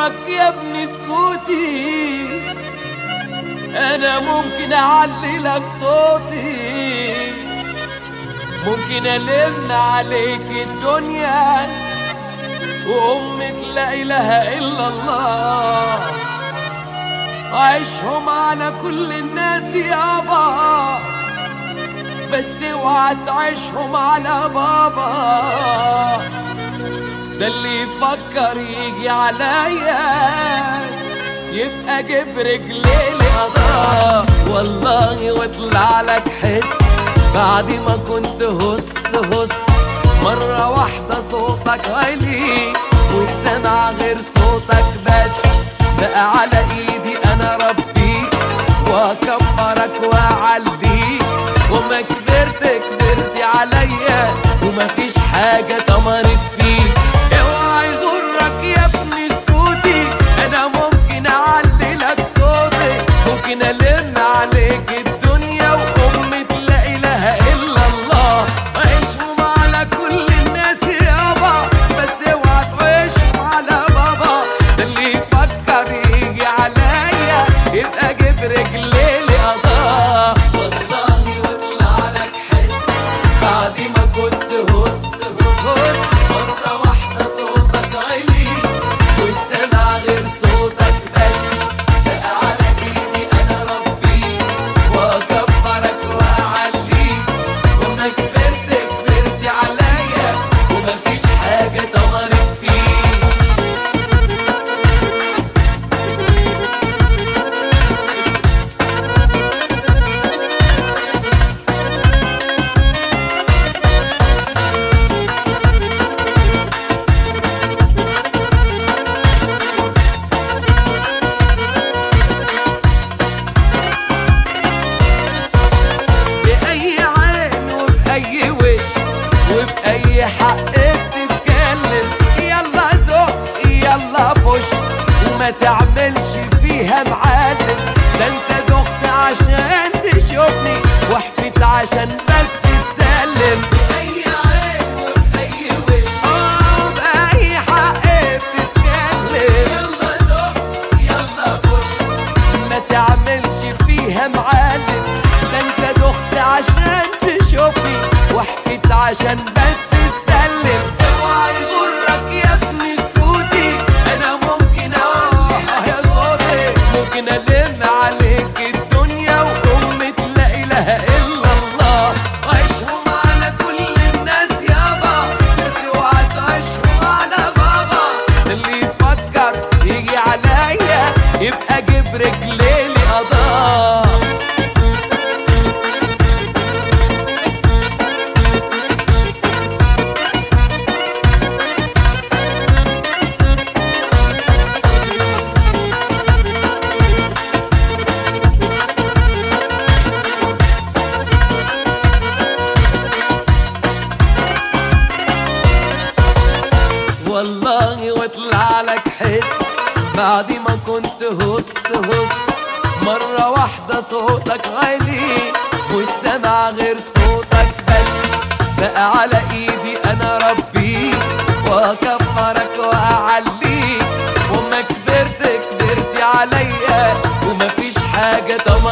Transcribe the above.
يغرك يا ابني سكوتي انا ممكن اعلي لك صوتي ممكن الم عليك الدنيا وامك لا اله الا الله عيشهم على كل الناس يابا بس اوعى تعيشهم على بابا ده اللي يفكر يجي عليا يبقى جيب رجلي لقضاء والله واطلع لك حس بعد ما كنت هس هس مرة واحدة صوتك عالي والسمع غير صوتك بس بقى على ايدي انا ربيك واكبرك واعليك وما كبرت كبرت عليا ومفيش حاجة طمرت فيك اوعى يغرك يا ابني سكوتي انا ممكن اعلي لك صوتي ممكن الم عليك الدنيا وامة لا اله الا الله عيشهم على كل الناس يابا بس اوعى تعيشهم على بابا ده اللي يفكر يجي عليا يبقى جيب رجلي لقضاء والله واطلع لك حس بعد ما كنت هس هس مرة واحدة صوتك عالي والسمع غير صوتك بس بقى على ايدي انا ربيك واكبرك واعليك وما كبرت كبرت عليا ومفيش حاجة طمرت فيك بأي عين وبأي وش وبأي حق بتتكلم يلا زق يلا بوش وما تعملش فيها معلم ده انت دخت عشان تشوفني وحفت عشان بس تسلم بأي عين وبأي وش اه بأي حق بتتكلم يلا زق يلا بوش ما تعملش فيها معلم ده انت دخت عشان تشوفني وحكيت عشان بس تسلم اوعى يغرك يا ابني سكوتي انا ممكن اه يا صوتي ممكن الم عليك الدنيا وامة لا اله الا الله عيشهم على كل الناس يابا بس اوعى تعيشهم على بابا ده اللي يفكر يجي عليا يبقى جيب رجلي لقضاء والله واطلع لك حس بعد ما كنت هس هس مرة واحدة صوتك عالي والسمع غير صوتك بس بقى على ايدي انا ربيك واكبرك واعليك وما كبرت كبرت عليا ومفيش حاجة طب